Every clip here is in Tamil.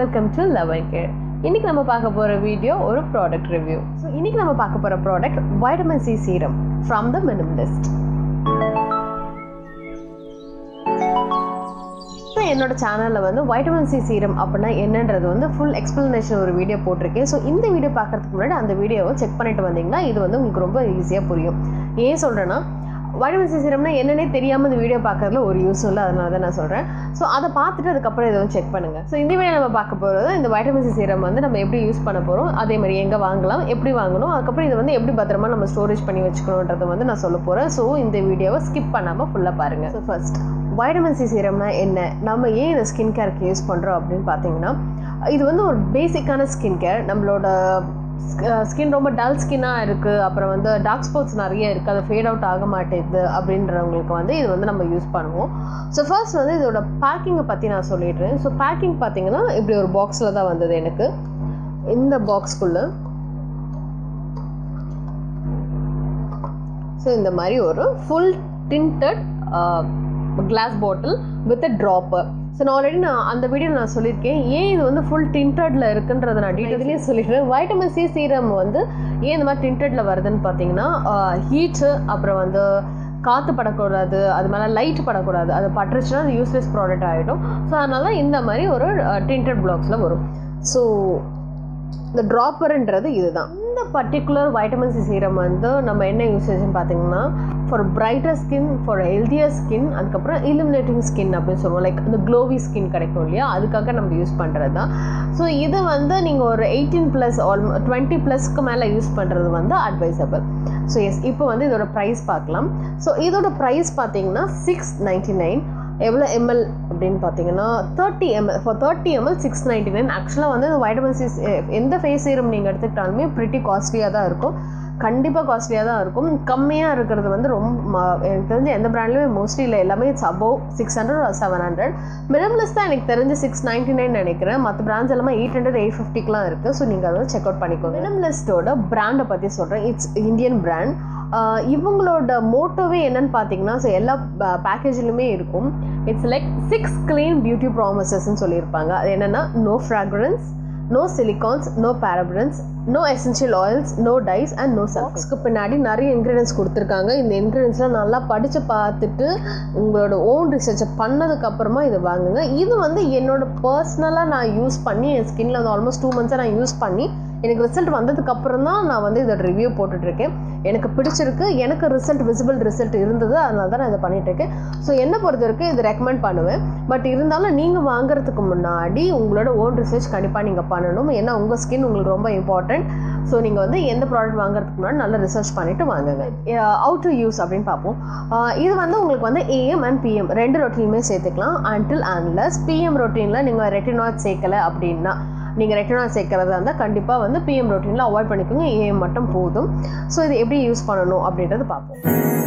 வெல்கம் டு லெவன் கேர் இன்னைக்கு நம்ம பார்க்க போகிற வீடியோ ஒரு ப்ராடக்ட் ரிவ்யூ ஸோ இன்னைக்கு நம்ம பார்க்க போகிற product vitamin C serum from the Minimalist என்னோட சேனலில் வந்து வைட்டமின் சி சீரம் அப்படின்னா என்னன்றது வந்து ஃபுல் எக்ஸ்ப்ளனேஷன் ஒரு வீடியோ போட்டிருக்கேன் ஸோ இந்த வீடியோ பார்க்கறதுக்கு முன்னாடி அந்த வீடியோவை செக் பண்ணிட்டு வந்தீங்கன்னா இது வந்து உங்களுக்கு ரொம்ப ஈஸியாக புரியும் ஏன் சொல்கிறேன்னா வைட்டமின் சி சீரம்னா என்னன்னே தெரியாமல் இந்த வீடியோ பார்க்கறதுல ஒரு யூஸ் இல்லை அதனால தான் நான் சொல்கிறேன் ஸோ அதை பார்த்துட்டு அதுக்கப்புறம் இதை வந்து செக் பண்ணுங்கள் ஸோ இந்த வீடியோ நம்ம பார்க்க போகிறது இந்த வைட்டமின் சி சீரம் வந்து நம்ம எப்படி யூஸ் பண்ண போகிறோம் அதே மாதிரி எங்கே வாங்கலாம் எப்படி வாங்கணும் அதுக்கப்புறம் இதை வந்து எப்படி பத்திரமா நம்ம ஸ்டோரேஜ் பண்ணி வச்சுக்கணுன்றதை வந்து நான் சொல்ல போகிறேன் ஸோ இந்த வீடியோவை ஸ்கிப் பண்ணாமல் ஃபுல்லாக பாருங்கள் ஸோ ஃபர்ஸ்ட் வைட்டமின் சி சீரம்னா என்ன நம்ம ஏன் இதை ஸ்கின் கேருக்கு யூஸ் பண்ணுறோம் அப்படின்னு பார்த்தீங்கன்னா இது வந்து ஒரு பேசிக்கான ஸ்கின் கேர் நம்மளோட ஸ்கின் ரொம்ப டல் ஸ்கின்னாக இருக்குது அப்புறம் வந்து டார்க் ஸ்பாட்ஸ் நிறைய இருக்குது அது ஃபேட் அவுட் ஆக மாட்டேங்குது அப்படின்றவங்களுக்கு வந்து இது வந்து நம்ம யூஸ் பண்ணுவோம் ஸோ ஃபர்ஸ்ட் வந்து இதோட பேக்கிங்கை பற்றி நான் சொல்லிடுறேன் ஸோ பேக்கிங் பார்த்தீங்கன்னா இப்படி ஒரு பாக்ஸில் தான் வந்தது எனக்கு இந்த பாக்ஸ்க்குள்ளே ஸோ இந்த மாதிரி ஒரு full tinted glass bottle with a dropper so நான் ஆல்ரெடி நான் அந்த வீடியோ நான் சொல்லியிருக்கேன் ஏன் இது வந்து ஃபுல் டிண்டடில் இருக்குன்றத நான் டீட்டெயிலே சொல்லிடுறேன் வைட்டமின் சி சீரம் வந்து ஏன் இந்த மாதிரி டிண்டடில் வருதுன்னு பார்த்தீங்கன்னா ஹீட்டு அப்புறம் வந்து காற்று படக்கூடாது அது மேலே லைட் படக்கூடாது அது பட்டுருச்சுன்னா அது யூஸ்லெஸ் ப்ராடக்ட் ஆகிடும் ஸோ அதனால இந்த மாதிரி ஒரு டிண்டட் பிளாக்ஸில் வரும் ஸோ இந்த ட்ராப்பருன்றது இதுதான் இந்த பர்டிகுலர் வைட்டமின் சி சீரம் வந்து நம்ம என்ன யூசேஜ்னு பார்த்தீங்கன்னா for brighter skin for healthier skin அதுக்கப்புறம் இலுமினேட்டிங் ஸ்கின் அப்படின்னு சொல்லுவோம் லைக் இந்த க்ளோவி ஸ்கின் கிடைக்கும் இல்லையா அதுக்காக நம்ம யூஸ் பண்ணுறது தான் ஸோ இது வந்து நீங்கள் ஒரு எயிட்டீன் ப்ளஸ் ஆல்மோ டுவெண்ட்டி ப்ளஸ்க்கு மேலே யூஸ் பண்ணுறது வந்து அட்வைசபிள் ஸோ எஸ் இப்போ வந்து இதோட ப்ரைஸ் பார்க்கலாம் ஸோ இதோட ப்ரைஸ் பார்த்தீங்கன்னா சிக்ஸ் நைன்ட்டி நைன் எவ்வளோ எம்எல் அப்படின்னு பார்த்தீங்கன்னா thirty ML for thirty ML six ninety nine ஆக்சுவலாக வந்து வைட்டமின் சி எந்த ஃபேஸ் சீரம் நீங்கள் எடுத்துக்கிட்டாலுமே ப்ரிட்டி காஸ்ட்லியாக தான் இருக்கும் கண்டிப்பாக காஸ்ட்லியாக தான் இருக்கும் கம்மியாக இருக்கிறது வந்து ரொம்ப எனக்கு தெரிஞ்ச எந்த ப்ராண்ட்லையுமே மோஸ்ட்லி இல்லை எல்லாமே it's above six hundred seven hundred Minimalist தான் எனக்கு தெரிஞ்சு சிக்ஸ் நைன்ட்டி நைன் நினைக்கிறேன் மற்ற பிராண்ட்ஸ் எல்லாமே எயிட் ஹண்ட்ரட் எயிட் ஃபிஃப்டிக்குலாம் இருக்குது ஸோ நீங்கள் அதை செக் அவுட் பண்ணிக்கோங்க மினிமலிஸ்ட்டோட பிராண்டை பற்றி சொல்கிறேன் இட்ஸ் இந்தியன் பிராண்ட் இவங்களோட மோட்டோவே என்னன்னு பார்த்தீங்கன்னா ஸோ எல்லா பேக்கேஜ்லையுமே இருக்கும் it's like six clean beauty ப்ராமிசஸ்ன்னு சொல்லியிருப்பாங்க அது என்னென்னா no fragrance no silicones no parabens no essential oils no dyes and no சல்ஃப்ஸ்க்கு பின்னாடி நிறைய இன்க்ரீடியன்ஸ் கொடுத்துருக்காங்க இந்த இன்க்ரீடியன்ஸ்லாம் நல்லா படித்து பார்த்துட்டு உங்களோட ஓன் ரிசர்ச்சை பண்ணதுக்கப்புறமா இதை வாங்குங்க இது வந்து என்னோட பர்சனலாக நான் யூஸ் பண்ணி என் ஸ்கின்ல வந்து ஆல்மோஸ்ட் டூ மந்த்ஸாக நான் யூஸ் பண்ணி எனக்கு ரிசல்ட் வந்ததுக்கப்புறம் தான் நான் வந்து இதோட ரிவ்யூ போட்டுட்ருக்கேன் எனக்கு பிடிச்சிருக்கு எனக்கு ரிசல்ட் விசிபிள் ரிசல்ட் இருந்தது அதனால தான் நான் இதை பண்ணிகிட்ருக்கேன் ஸோ என்னை பொறுத்த வரைக்கும் இது ரெக்கமெண்ட் பண்ணுவேன் பட் இருந்தாலும் நீங்கள் வாங்குறதுக்கு முன்னாடி உங்களோட ஓன் ரிசர்ச் கண்டிப்பாக நீங்கள் பண்ணணும் ஏன்னா உங்கள் ஸ்கின் உங்களுக்கு ரொம்ப இம்பார்ட்டண்ட் ஸோ நீங்கள் வந்து எந்த ப்ராடக்ட் வாங்குறதுக்கு முன்னாடி நல்லா ரிசர்ச் பண்ணிவிட்டு வாங்குங்க அவுட் டு யூஸ் அப்படின்னு பார்ப்போம் இது வந்து உங்களுக்கு வந்து ஏஎம் அண்ட் பிஎம் ரெண்டு ரொட்டீனுமே சேர்த்துக்கலாம் அன்டில் அன்லஸ் பிஎம் ரொட்டீனில் நீங்கள் ரெட்டினாட் சேர்க்கலை அப்படின்னா நீங்கள் ரெட்டினால் சேர்க்கறதா இருந்தால் கண்டிப்பாக வந்து பிஎம் ரொட்டீனில் அவாய்ட் பண்ணிக்கோங்க ஏஎம் மட்டும் போதும் ஸோ இது எப்படி யூஸ் பண்ணணும் அப்படின்றது பார்ப்போம்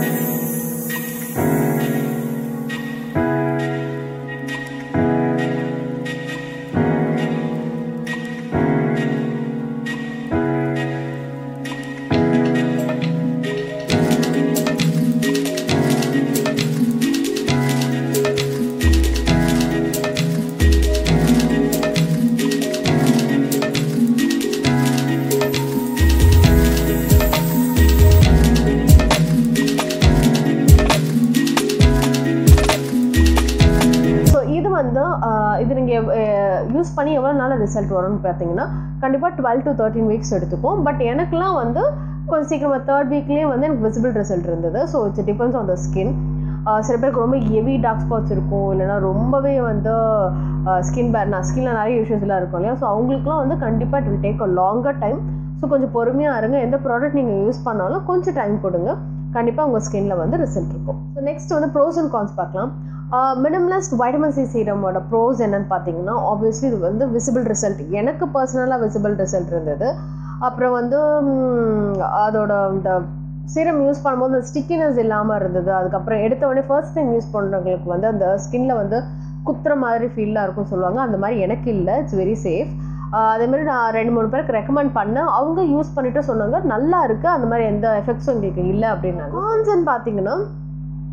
வந்து இது நீங்கள் யூஸ் பண்ணி எவ்வளோ நாள் ரிசல்ட் வரும்னு பார்த்தீங்கன்னா கண்டிப்பாக டுவெல் டு தேர்ட்டின் வீக்ஸ் எடுத்துக்கும் பட் எனக்குலாம் வந்து கொஞ்சம் சீக்கிரமாக தேர்ட் வீக்லேயே வந்து எனக்கு விசிபிள் ரிசல்ட் இருந்தது so it's depends on the skin சில பேருக்கு ரொம்ப ஹெவி டார்க் ஸ்பாட்ஸ் இருக்கும் இல்லைனா ரொம்பவே வந்து ஸ்கின் பேர் நான் ஸ்கின்னில் நிறைய இஷ்யூஸ்லாம் இருக்கும் இல்லையா ஸோ அவங்களுக்குலாம் வந்து கண்டிப்பாக it will take a longer time so கொஞ்சம் பொறுமையாக இருங்க எந்த ப்ராடக்ட் நீங்கள் யூஸ் பண்ணாலும் கொஞ்சம் டைம் கொடுங்க கண்டிப்பாக உங்கள் ஸ்கின்ல வந்து ரிசல்ட் இருக்கும் ஸோ நெக்ஸ்ட் வந்து ப்ரோஸ் அண்ட் கான்ஸ் பார்க்கலாம் மினிமலிஸ்ட் வைட்டமின் சி சீரமோட ப்ரோஸ் என்னன்னு பார்த்தீங்கன்னா ஆப்வியஸ்லி இது வந்து விசிபிள் ரிசல்ட் எனக்கு பர்சனலாக விசிபிள் ரிசல்ட் இருந்தது அப்புறம் வந்து அதோட இந்த சீரம் யூஸ் பண்ணும்போது அந்த ஸ்டிக்கினஸ் இல்லாமல் இருந்தது அதுக்கப்புறம் எடுத்த உடனே ஃபர்ஸ்ட் டைம் யூஸ் பண்ணுறவங்களுக்கு வந்து அந்த ஸ்கின்ல வந்து குத்துற மாதிரி ஃபீலாக இருக்கும் சொல்லுவாங்க அந்த மாதிரி எனக்கு இல்லை இட்ஸ் வெரி சேஃப் அதேமாதிரி நான் ரெண்டு மூணு பேருக்கு ரெக்கமெண்ட் பண்ணேன் அவங்க யூஸ் பண்ணிட்டு சொன்னாங்க நல்லா இருக்குது அந்த மாதிரி எந்த எஃபெக்ட்ஸும் எங்களுக்கு இல்லை அப்படின்னாங்க கான்சன் பார்த்தீங்கன்னா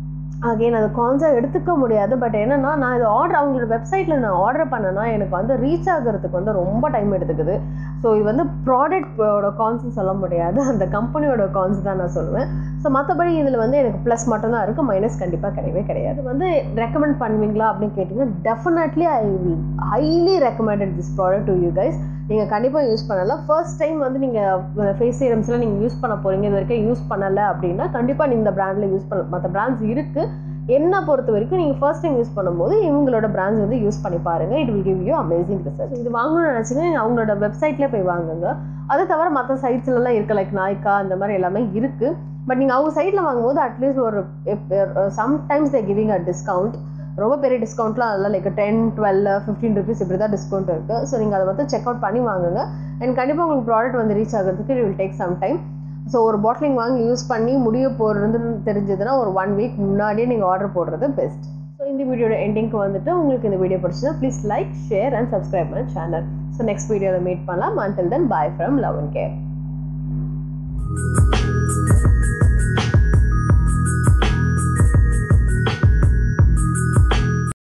அகைன் அது கான்ஸாக எடுத்துக்க முடியாது பட் என்னென்னா நான் இது ஆர்டர் அவங்களோட வெப்சைட்டில் நான் ஆர்டர் பண்ணேன்னா எனக்கு வந்து ரீச் ஆகிறதுக்கு வந்து ரொம்ப டைம் எடுத்துக்குது ஸோ இது வந்து ப்ராடக்டோட கான்ஸ் சொல்ல முடியாது அந்த கம்பெனியோட கான்ஸ் தான் நான் சொல்லுவேன் ஸோ மற்றபடி இதில் வந்து எனக்கு ப்ளஸ் மட்டும்தான் இருக்குது மைனஸ் கண்டிப்பாக கிடையவே கிடையாது வந்து ரெக்கமெண்ட் பண்ணுவீங்களா அப்படின்னு கேட்டிங்கன்னா definitely I will highly recommended this product to you guys நீங்கள் கண்டிப்பாக யூஸ் பண்ணலாம் ஃபர்ஸ்ட் டைம் வந்து நீங்கள் ஃபேஸ் சீரம்ஸ்லாம் நீங்கள் யூஸ் பண்ண போகிறீங்க இது வரைக்கும் யூஸ் பண்ணலை அப்படின்னா கண்டிப்பாக நீங்கள் இந்த ப்ராண்டில் யூஸ் பண்ண மற்ற பிராண்ட்ஸ் இருக்குது என்ன பொறுத்த வரைக்கும் நீங்கள் ஃபர்ஸ்ட் டைம் யூஸ் பண்ணும்போது இவங்களோட பிராண்ட்ஸ் வந்து யூஸ் பண்ணி பாருங்கள் it will give you amazing result இது வாங்கணும்னு நினச்சிங்கன்னா நீங்கள் அவங்களோட வெப்சைட்லேயே போய் வாங்குங்க அது தவிர மற்ற சைட்ஸ்லலாம் இருக்குது லைக் நாய்க்கா அந்த மாதிரி எல்லாமே இருக்குது பட் நீங்கள் அவங்க சைட்டில் வாங்கும்போது அட்லீஸ்ட் ஒரு sometimes they giving a discount ரொம்ப பெரிய டிஸ்கவுண்ட்லாம் இல்லை like ten twelve fifteen rupees இப்படி தான் டிஸ்கவுண்ட் இருக்குது ஸோ நீங்கள் அதை வந்து செக் அவுட் பண்ணி வாங்குங்க அண்ட் கண்டிப்பாக உங்களுக்கு ப்ராடக்ட் வந்து ரீச் ஆகிறதுக்கு it will take some time so ஒரு பாட்டிலிங் வாங்கி யூஸ் பண்ணி முடிய போகிறதுன்னு தெரிஞ்சதுன்னா ஒரு ஒன் வீக் முன்னாடியே நீங்கள் ஆர்டர் போடுறது பெஸ்ட் ஸோ இந்த வீடியோட எண்டிங்க்கு வந்துட்டு உங்களுக்கு இந்த வீடியோ பிடிச்சதுன்னா please like share and subscribe பண்ண சேனல் ஸோ நெக்ஸ்ட் வீடியோவில் மீட் பண்ணலாம் until then bye from love and care